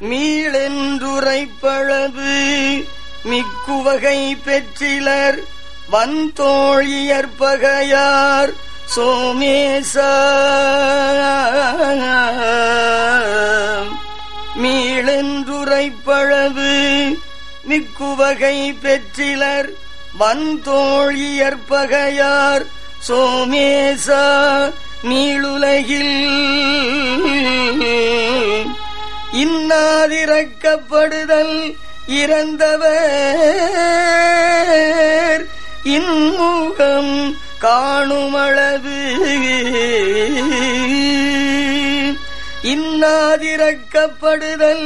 மீளென்றுரைப்பழவு மிக்குவகை பெற்றிலர் வந்தோழியற்பகையார் சோமேச மீளென்றுரைப்பழவு மிக்குவகை பெற்றிலர் வந்தோழியற்பகையார் சோமேசா நீளுலகில் இன்னாதிரக்கப்படுதல் இறந்தவர் இன்முகம் காணுமளவு இன்னாதிரக்கப்படுதல்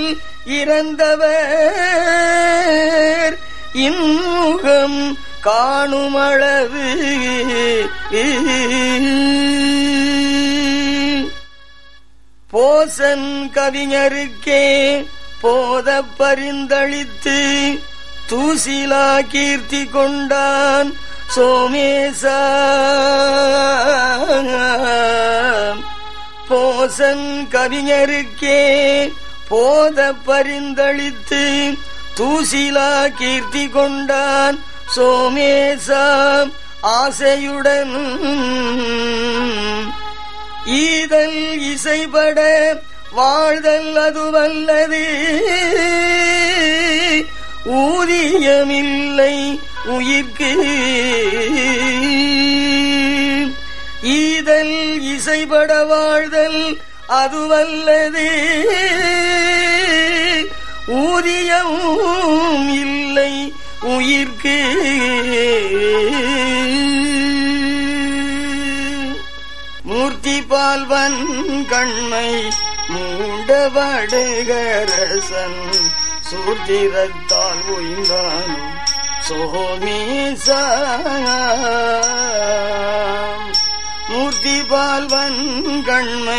இறந்தவர் இன்முகம் காணுமளவு போசன் கவிஞருக்கே போத பரிந்தளித்து தூசிலா கீர்த்தி கொண்டான் சோமேசா போசன் கவிஞருக்கே போத பரிந்தளித்து தூசிலா கீர்த்தி கொண்டான் சோமேசா ஆசையுடன் ஈதல் இசைபட வாழ்தல் அதுவல்லது ஊதியமில்லை உயிர்க்கு ஈதல் இசைபட வாழ்தல் அதுவல்லது ஊதியமும் இல்லை உயிர்க்கு மூர்த்தி பால்வன் கண்மை மூண்டவடுகரசன் சூத்திரத்தால் உய்ந்தானும் சோமேசா மூர்த்தி பால்வன் கண்மை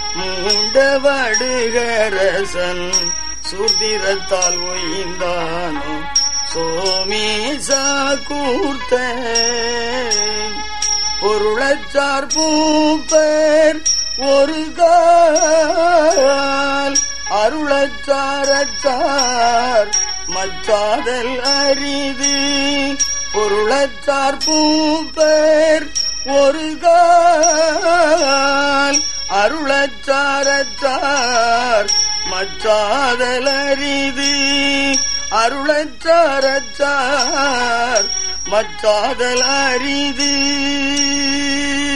மூண்டவடுகரசன் சூத்திரத்தால் உய்ந்தானும் சோமேசா கூர்த்த பொருளச்சார் பூப்பர் ஒரு கால் அருளச்சாரச்சார் மச்சாதல் அரிது பொருளச்சார் பூப்பர் ஒரு கால் அருளச்சாரச்சார் மச்சாதல் அரிது அருளச்சாரச்சார் மச்சாதல் அரிது